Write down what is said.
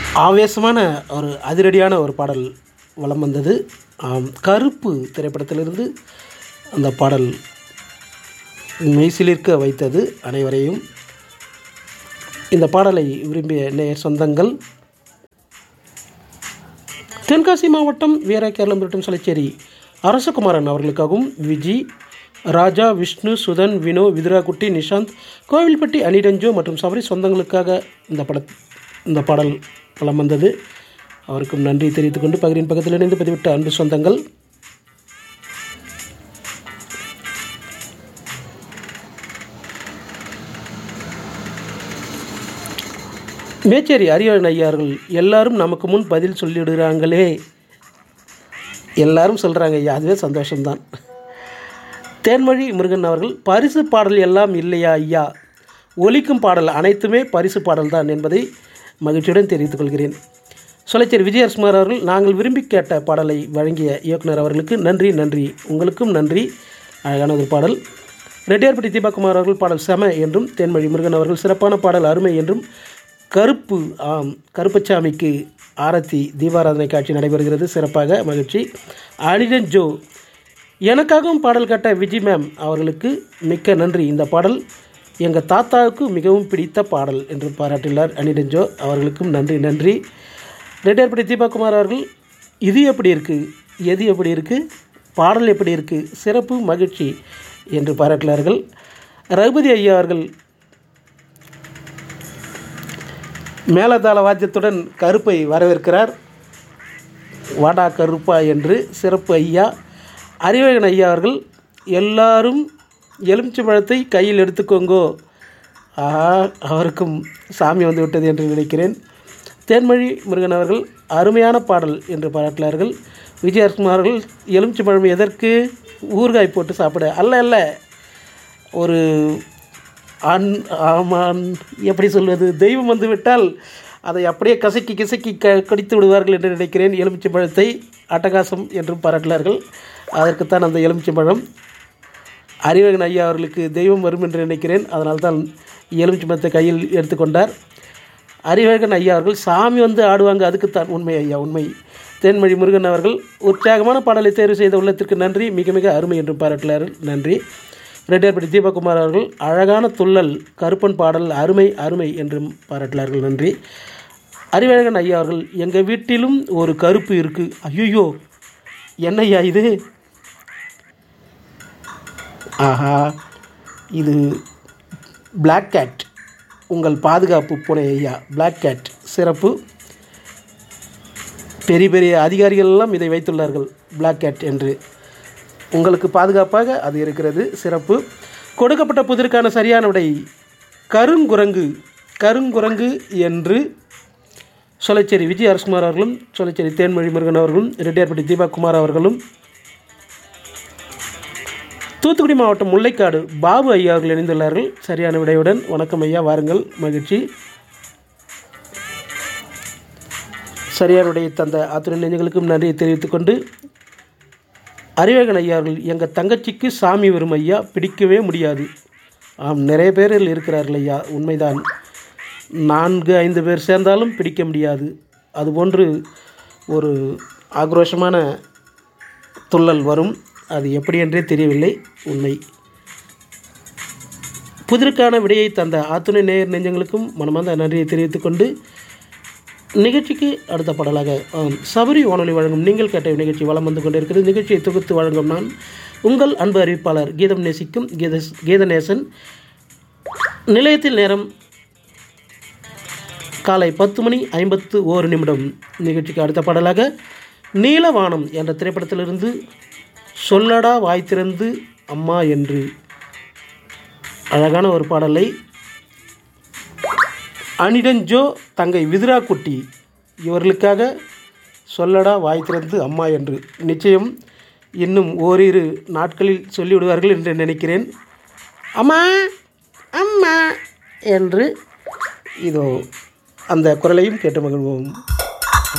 ஆவேசமான ஒரு அதிரடியான ஒரு பாடல் வலம் வந்தது ஆம், கருப்பு திரைப்படத்திலிருந்து அந்த பாடல் மெய்சிலிர்க்க வைத்தது அனைவரையும் இந்த பாடலை விரும்பிய நேயர் சொந்தங்கள் தென்காசி மாவட்டம் வீரகேரளம் மற்றும் சலச்சேரி அரசகுமாரன் அவர்களுக்காகவும் விஜி ராஜா விஷ்ணு சுதன் வினோ விதுராகுட்டி நிஷாந்த் கோவில்பட்டி அனிரஞ்சோ மற்றும் சபரி சொந்தங்களுக்காக இந்த பட இந்த பாடல் வலம் வந்தது அவருக்கும் நன்றி தெரிவித்துக் கொண்டு பகிரின் பக்கத்தில் இணைந்து பதிவிட்ட அன்பு சொந்தங்கள் மேச்சேரி அரியவன் ஐயார்கள் எல்லாரும் நமக்கு முன் பதில் சொல்லிவிடுறாங்களே எல்லாரும் சொல்கிறாங்க ஐயா அதுவே சந்தோஷம்தான் தேன்மொழி முருகன் அவர்கள் பரிசு பாடல் எல்லாம் இல்லையா ஐயா ஒலிக்கும் பாடல் அனைத்துமே பரிசு பாடல் தான் என்பதை மகிழ்ச்சியுடன் தெரிவித்துக் கொள்கிறேன் சொலைச்சேரி விஜயகுமார் அவர்கள் நாங்கள் விரும்பி கேட்ட பாடலை வழங்கிய இயக்குனர் அவர்களுக்கு நன்றி நன்றி உங்களுக்கும் நன்றி அழகான ஒரு பாடல் ரெட்டியார்பட்டி தீபக்குமார் அவர்கள் பாடல் செம என்றும் தேன்மொழி முருகன் அவர்கள் சிறப்பான பாடல் அருமை என்றும் கருப்பு ஆம் கருப்பச்சாமிக்கு ஆரத்தி தீபாராதனை காட்சி நடைபெறுகிறது சிறப்பாக மகிழ்ச்சி அனிடன் ஜோ எனக்காகவும் பாடல் கேட்ட விஜி மேம் அவர்களுக்கு மிக்க நன்றி இந்த பாடல் எங்கள் தாத்தாவுக்கு மிகவும் பிடித்த பாடல் என்று பாராட்டியுள்ளார் அனிடன் ஜோ அவர்களுக்கும் நன்றி நன்றி ரெட்டியார்பட்டி தீபாகுமார் அவர்கள் இது எப்படி இருக்குது எது எப்படி இருக்குது பாடல் எப்படி இருக்குது சிறப்பு மகிழ்ச்சி என்று பாராட்டினார்கள் ரகுபதி ஐயா அவர்கள் மேலதாள வாத்தியத்துடன் கருப்பை வரவேற்கிறார் வாடா கருப்பா என்று சிறப்பு ஐயா அறிவகன் ஐயா அவர்கள் எல்லாரும் எலுமிச்சை பழத்தை கையில் எடுத்துக்கோங்கோ ஆஹா அவருக்கும் சாமி வந்து விட்டது என்று நினைக்கிறேன் தேன்மொழி முருகன் அவர்கள் அருமையான பாடல் என்று பாராட்டினார்கள் விஜயகுமார் அவர்கள் எலுமிச்சை பழம் எதற்கு ஊறுகாய் போட்டு சாப்பிட அல்ல அல்ல ஒரு ஆண் ஆமான் எப்படி சொல்வது தெய்வம் வந்து விட்டால் அதை அப்படியே கசக்கி கசக்கி க கடித்து விடுவார்கள் என்று நினைக்கிறேன் எலுமிச்சை பழத்தை அட்டகாசம் என்றும் பாராட்டினார்கள் அதற்குத்தான் அந்த எலுமிச்சை பழம் அறிவகன் ஐயா அவர்களுக்கு தெய்வம் வரும் என்று நினைக்கிறேன் அதனால்தான் எலுமிச்சை பழத்தை கையில் எடுத்துக்கொண்டார் அறிவழகன் ஐயா அவர்கள் சாமி வந்து ஆடுவாங்க அதுக்குத்தான் உண்மை ஐயா உண்மை தேன்மொழி முருகன் அவர்கள் உற்சாகமான பாடலை தேர்வு செய்த உள்ளத்திற்கு நன்றி மிக மிக அருமை என்றும் பாராட்டினார்கள் நன்றி ரெட்டியார்பட்டி தீபகுமார் அவர்கள் அழகான துள்ளல் கருப்பன் பாடல் அருமை அருமை என்றும் பாராட்டினார்கள் நன்றி அறிவழகன் ஐயா அவர்கள் எங்கள் வீட்டிலும் ஒரு கருப்பு இருக்குது ஐயோ என்ன ஐயா இது ஆஹா இது பிளாக் கேட் உங்கள் பாதுகாப்பு பூனை ஐயா பிளாக் கேட் சிறப்பு பெரிய பெரிய அதிகாரிகள் எல்லாம் இதை வைத்துள்ளார்கள் பிளாக் கேட் என்று உங்களுக்கு பாதுகாப்பாக அது இருக்கிறது சிறப்பு கொடுக்கப்பட்ட புதிருக்கான சரியான விடை கருங்குரங்கு கருங்குரங்கு என்று சொலைச்சேரி விஜய் அரசுகுமார் அவர்களும் சொலைச்சேரி தேன்மொழி முருகன் அவர்களும் ரெட்டியார்பட்டி தீபாகுமார் அவர்களும் தூத்துக்குடி மாவட்டம் முல்லைக்காடு பாபு ஐயா அவர்கள் இணைந்துள்ளார்கள் சரியான விடையுடன் வணக்கம் ஐயா வாருங்கள் மகிழ்ச்சி சரியான விடையை தந்த அத்துணை நெஞ்சங்களுக்கும் நன்றியை தெரிவித்துக் கொண்டு அறிவகன் ஐயா அவர்கள் எங்கள் தங்கச்சிக்கு சாமி வரும் ஐயா பிடிக்கவே முடியாது ஆம் நிறைய பேரில் இருக்கிறார்கள் ஐயா உண்மைதான் நான்கு ஐந்து பேர் சேர்ந்தாலும் பிடிக்க முடியாது அதுபோன்று ஒரு ஆக்ரோஷமான துள்ளல் வரும் அது எப்படி என்றே தெரியவில்லை உண்மை புதிருக்கான விடையை தந்த ஆத்துணை நேயர் நெஞ்சங்களுக்கும் மனமார்ந்த நன்றியை தெரிவித்துக் கொண்டு நிகழ்ச்சிக்கு அடுத்த பாடலாக ஆம், சபரி வானொலி வழங்கும் நீங்கள் கேட்ட நிகழ்ச்சி வலம் வந்து கொண்டிருக்கிறது நிகழ்ச்சியை தொகுத்து வழங்கும் நான் உங்கள் அன்பு அறிவிப்பாளர் கீதம் நேசிக்கும் கீத கீதநேசன் நிலையத்தில் நேரம் காலை பத்து மணி ஐம்பத்து ஓரு நிமிடம் நிகழ்ச்சிக்கு அடுத்த பாடலாக நீலவானம் என்ற திரைப்படத்திலிருந்து சொல்லடா வாய் திறந்து அம்மா என்று அழகான ஒரு பாடலை அனிடன் ஜோ தங்கை விதுரா குட்டி இவர்களுக்காக சொல்லடா வாய் திறந்து அம்மா என்று நிச்சயம் இன்னும் ஓரிரு நாட்களில் சொல்லிவிடுவார்கள் என்று நினைக்கிறேன் அம்மா அம்மா என்று இதோ அந்த குரலையும் கேட்டு மகிழ்வோம்